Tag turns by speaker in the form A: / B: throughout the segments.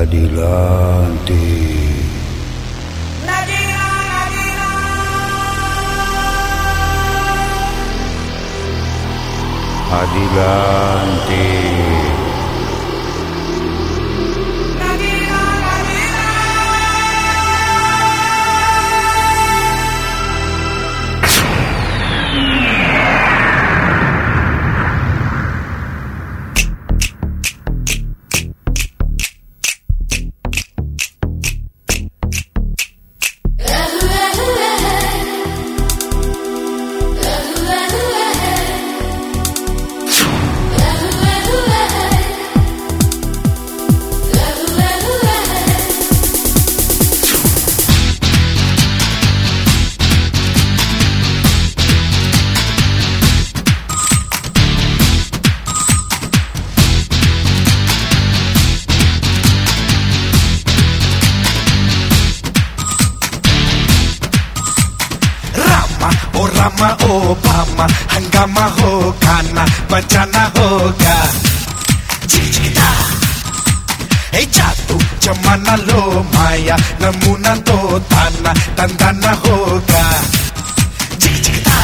A: అదిలాంటి అదిలాంటి
B: रामा ओ रामा ओ बामा हंगामा हो खाना बचाना होगा చిచికిదా ఏ చాతు జమానాలో మాయా నమూనాతో తాన తందన హోగా చిచికిదా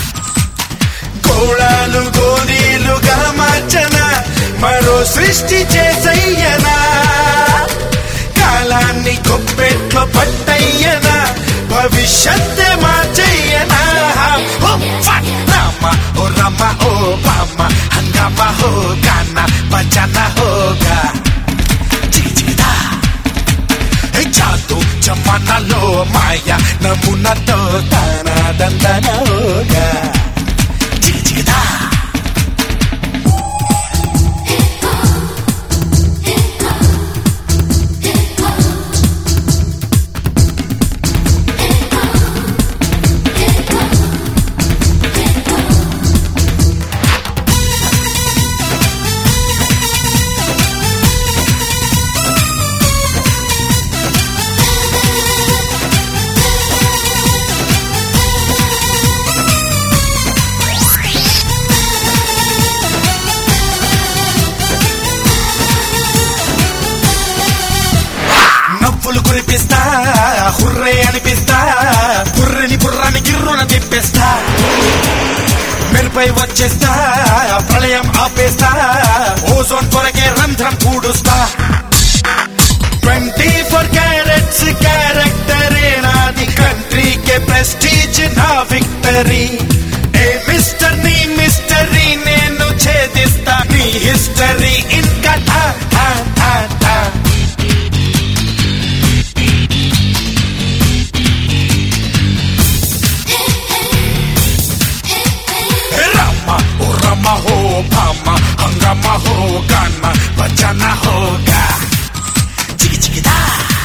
B: గోళాలు గోరీలుగా మార్చన మరో సృష్టి చేసయ్యనా కాలాన్ని కొప్పెట్లో పట్టయ్యనా భవిష్యత్తే మార్చయ్యనా ఓ ఫక్ రామ ఓ రామ ఓ బామ హంగామ హో గాన బచాన హోగా చిచిదా ఏ జాతు జమానాలో మాయా నమూనాతో తాన దందన హోగా చిచిదా నవ్వులు కురిపిస్తా హుర్రే అనిపిస్తా హుర్రెని బుర్రాని గిర్రున తిప్పేస్తా మెరుపై వచ్చేస్తా ప్రళయం ఆపేస్తా ఓజోన్ కొరకే రంధ్రం కూడుస్తా ట్వంటీ ఫోర్ క్యారెట్స్ క్యారెక్టరే నాది కంట్రీకే ప్రెస్టీజ్ నా విక్టరీ ఏ మిస్టర్ నీ మిస్టరీ నేను ఛేదిస్తా నీ హిస్టరీ ఇంకా ఠా ఠా ఠా ఠా Rama, oh Rama ho, Pama, Hangama ho, Gana, Bajana ho, Ga. Chiki chiki da.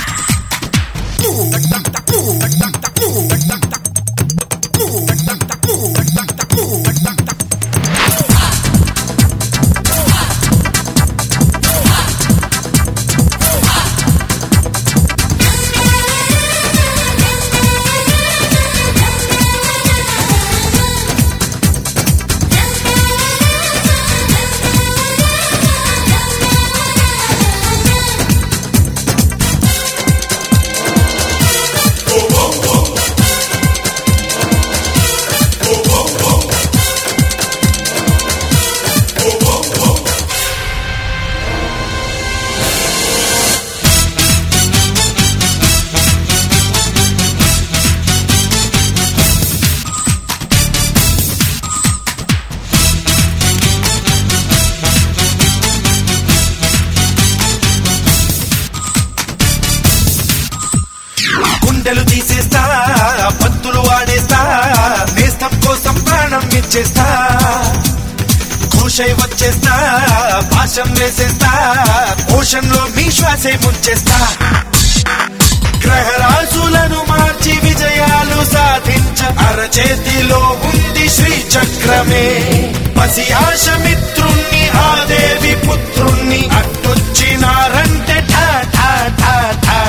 B: గుండెలు తీసేస్తా పత్తులు వాడేస్తా నేస్తం కోసం ప్రాణం ఇచ్చేస్తా ఘోషై వచ్చేస్తా భాషం వేసేస్తా ఓషన్ లో మీ శ్వాసే ముంచేస్తా గ్రహరాశులను మార్చి విజయాలు సాధించ అరచేతిలో ఉంది శ్రీ చక్రమే పసి ఆశ మిత్రుణ్ణి ఆ దేవి పుత్రుణ్ణి అట్టొచ్చినారంటే ఠా ఠా ఠా ఠా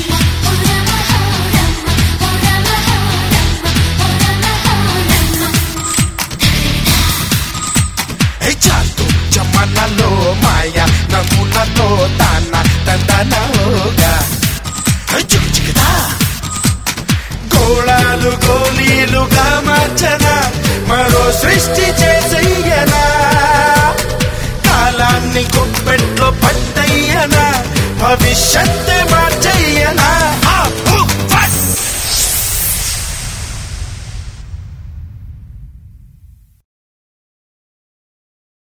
B: ఏ చాతు జమానాలో మాయ నమూనాతో తాన తందన కష్టాలు గోలీలుగా మార్చనా మరో సృష్టి చేసయ్యనా కాలాన్ని గుప్పెట్లో పట్టయ్యనా భవిష్యత్తు